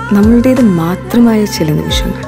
നമ്മളുടേത് മാത്രമായ ചില നിമിഷങ്ങൾ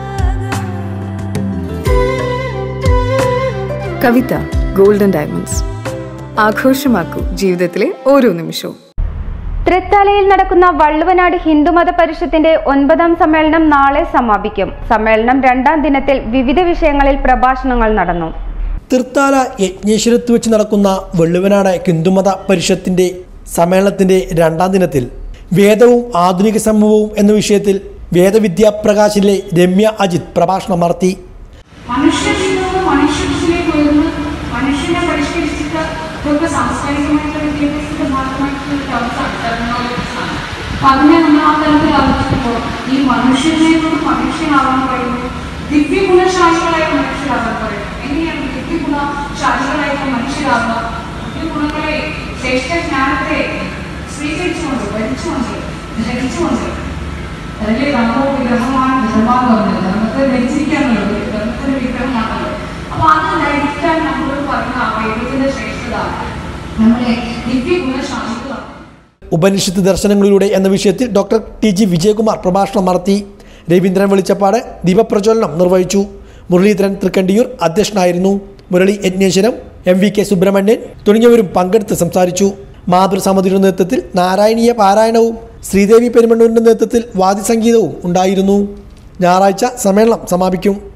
കവിത ഗോൾഡൻ ഡയമണ്ട്സ് ആഘോഷമാക്കൂ ജീവിതത്തിലെ ഓരോ നിമിഷവും തൃത്താലയിൽ നടക്കുന്ന വള്ളുവനാട് ഹിന്ദുമത പരിഷത്തിന്റെ ഒൻപതാം സമ്മേളനം നാളെ സമാപിക്കും സമ്മേളനം രണ്ടാം ദിനത്തിൽ വിവിധ വിഷയങ്ങളിൽ പ്രഭാഷണങ്ങൾ നടന്നു തൃത്താല യജ്ഞേശ്വരത്ത് വെച്ച് നടക്കുന്ന വെള്ളുവനാട് ഹിന്ദുമത പരിഷത്തിന്റെ സമ്മേളനത്തിന്റെ രണ്ടാം ദിനത്തിൽ വേദവും ആധുനിക സമൂഹവും എന്ന വിഷയത്തിൽ വേദവിദ്യാപ്രകാശിലെ രമ്യ അജിത് പ്രഭാഷണം നടത്തി മനുഷ്യരിൽ നിന്ന് മനുഷ്യത്തിലേക്ക് ഉയർന്ന് മനുഷ്യനെ പരിഷ്കരിച്ചിട്ട് ഇതൊക്കെ സാംസ്കാരികമായിട്ടുള്ള വിദ്യാഭ്യാസത്തിന്റെ ഭാഗമായിട്ടുള്ള ഒരു അവസ്ഥ ടെക്നോളജീസാണ് അപ്പൊ അതിനെ നമ്മൾ ആ തലത്തിൽ ആലോചിക്കുമ്പോൾ ഈ മനുഷ്യനെ കൊണ്ട് മനുഷ്യനാവാൻ പറയുന്നു ദിവ്യഗുണശാലികളായ മനുഷ്യരാകാൻ പറയുന്നു എങ്ങനെയാണ് ദിവ്യഗുണശാലികളായിട്ട് മനുഷ്യരാകുക ദിവ്യഗുണങ്ങളെ ശ്രേഷ്ഠ ജ്ഞാനത്തെ സ്വീകരിച്ചുകൊണ്ട് ഭരിച്ചുകൊണ്ട് ധരിച്ചുകൊണ്ട് അതിലെ ധർമ്മോ വിഗ്രഹമാണ് ധർമ്മം എന്ന് പറഞ്ഞത് ധർമ്മത്തെ ധരിച്ചിരിക്കാനുള്ളത് ധർമ്മത്തിന്റെ വിഗ്രഹമാണല്ലോ അപ്പൊ അത് ധരിക്കാൻ നമ്മളോട് പറഞ്ഞ ആ വൈദ്യത്തിന്റെ ശ്രേഷ്ഠത നമ്മളെ ദിവ്യ ഗുണശാലികളാണ് ഉപനിഷത്ത് ദർശനങ്ങളിലൂടെ എന്ന വിഷയത്തിൽ ഡോക്ടർ ടി ജി വിജയകുമാർ പ്രഭാഷണം നടത്തി രവീന്ദ്രൻ വെളിച്ചപ്പാട് ദീപപ്രജ്വലനം നിർവഹിച്ചു മുരളീധരൻ തൃക്കണ്ടിയൂർ അധ്യക്ഷനായിരുന്നു Murali Yajneswaram M V K Subramanian തുടങ്ങിയവരും പങ്കെടുത്ത് സംസാരിച്ചു മാതൃസമിതിയുടെ നേതൃത്വത്തിൽ നാരായണീയ പാരായണവും ശ്രീദേവി പെരുമണ്ണൂരിന്റെ നേതൃത്വത്തിൽ വാദ്യസംഗീതവും ഉണ്ടായിരുന്നു ഞായറാഴ്ച സമ്മേളനം സമാപിക്കും